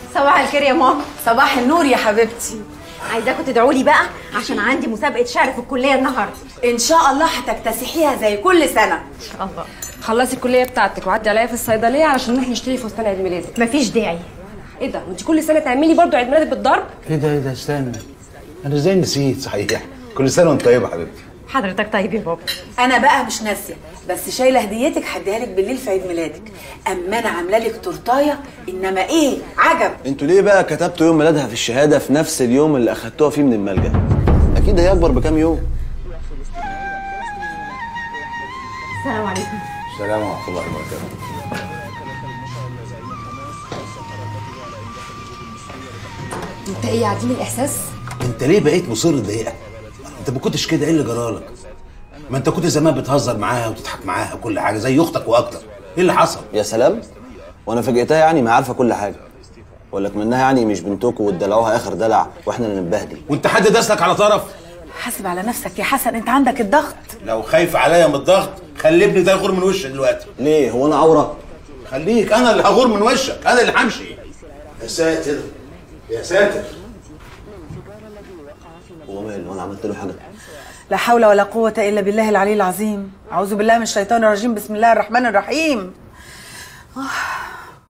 صباح الخير يا ماما صباح النور يا حبيبتي عايزاكم تدعوا لي بقى عشان عندي مسابقه شعر في الكليه النهارده ان شاء الله هتكتسحيها زي كل سنه ان شاء الله خلصي الكليه بتاعتك وعدي عليا في الصيدليه علشان نروح نشتري فستان عيد ميلادك مفيش داعي ايه ده وانت كل سنه تعملي برضو عيد ميلادك بالضرب ايه ده ايه ده استنى انا ازاي نسيت صحيح كل سنه وانت طيبه حبيبتي حضرتك طيب يا بابا انا بقى مش ناسيه بس شايله هديتك هديها لك بالليل في عيد ميلادك اما انا عامله لك تورتايه انما ايه عجب انتوا ليه بقى كتبتوا يوم ميلادها في الشهاده في نفس اليوم اللي اخدتوها فيه من الملجأ اكيد هي اكبر بكام يوم السلام عليكم السلام ورحمه الله وبركاته انت ايه عديم الاحساس انت ليه بقيت مصر تضايقها انت ما كنتش كده ايه اللي جرالك ما انت كنت زمان بتهزر معاها وتضحك معاها وكل حاجه زي اختك واكتر ايه اللي حصل يا سلام وانا فاجئتها يعني ما عارفه كل حاجه ولا منها يعني مش بنتكم وتدلعوها اخر دلع واحنا اللي نتبهدل وانت حد داسلك على طرف حاسب على نفسك يا حسن انت عندك الضغط لو خايف عليا من الضغط خلي ابني ده يغور من وشك دلوقتي ليه هو انا عوره خليك انا اللي هغور من وشك انا اللي همشي يا ساتر يا ساتر هو ماله انا عملت له حاجه لا حول ولا قوه الا بالله العلي العظيم اعوذ بالله من الشيطان الرجيم بسم الله الرحمن الرحيم آه.